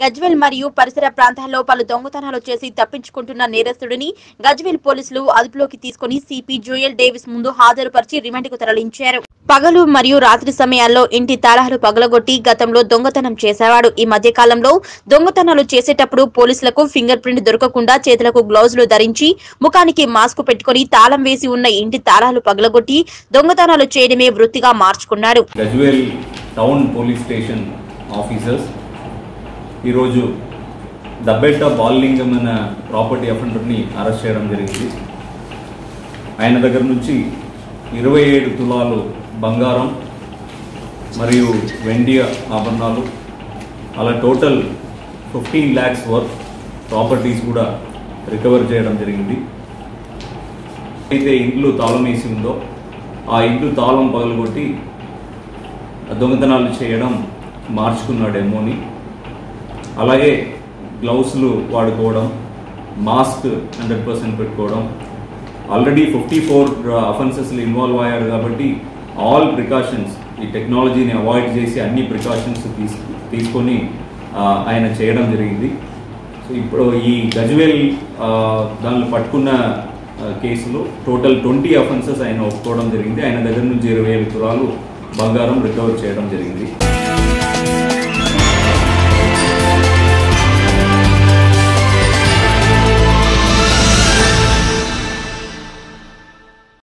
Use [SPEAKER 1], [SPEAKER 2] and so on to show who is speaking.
[SPEAKER 1] గజ్వేల్ మరియు పరిసర ప్రాంతాల్లో పలు దొంగతనాలు చేసి తప్పించుకుంటున్న నేరస్తుడిని గజ్వేల్ పోలీసులు అదుపులోకి తీసుకుని సిపి జోయల్ డేవిస్ ముందు హాజరుపరిచి రిమాండ్కు తరలించారు పగలు మరియు రాత్రి సమయాల్లో ఇంటి తాళాలు పగలగొట్టి గతంలో దొంగతనం చేసేవాడు ఈ మధ్య కాలంలో దొంగతనాలు చేసేటప్పుడు పోలీసులకు ఫింగర్ ప్రింట్ దొరకకుండా చేతులకు గ్లౌజులు ధరించి ముఖానికి మాస్క్ పెట్టుకుని తాళం వేసి ఉన్న ఇంటి తాళాలు పగలగొట్టి దొంగతనాలు చేయడమే వృత్తిగా మార్చుకున్నాడు
[SPEAKER 2] Gajwel town police station officers ఈరోజు దబ్బెట్ట బాలింగం అనే ప్రాపర్టీ అఫెండర్ని అరెస్ట్ చేయడం జరిగింది ఆయన దగ్గర నుంచి ఇరవై ఏడు తులాలు బంగారం మరియు వెండి ఆభరణాలు అలా total fifteen lakhs worth properties కూడా రికవర్ చేయడం జరిగింది అయితే ఇంట్లో తాళం వేసి ఉందో ఆ ఇంట్లో తాళం పగలగొట్టి దొంగతనాలు చేయడం మార్చుకున్నాడేమోని అలాగే గ్లౌస్లు వాడుకోవడం మాస్క్ హండ్రెడ్ పర్సెంట్ పెట్టుకోవడం ఆల్రెడీ ఫిఫ్టీ ఫోర్ అఫెన్సెస్లు ఇన్వాల్వ్ అయ్యారు కాబట్టి ఆల్ ప్రికాషన్స్ ఈ టెక్నాలజీని అవాయిడ్ చేసి అన్ని ప్రికాషన్స్ తీసు తీసుకొని ఆ, ఆయన చేయడం జరిగింది సో ఇప్పుడు ఈ గజ్వేల్ ఆ, దానిలో పట్టుకున్న ఆ, కేసులో టోటల్ ట్వంటీ అఫెన్సెస్ ఆయన ఒప్పుకోవడం జరిగింది ఆయన దగ్గర నుంచి ఇరవై ఏడు తులాలు బంగారం రికవర్ చేయడం జరిగింది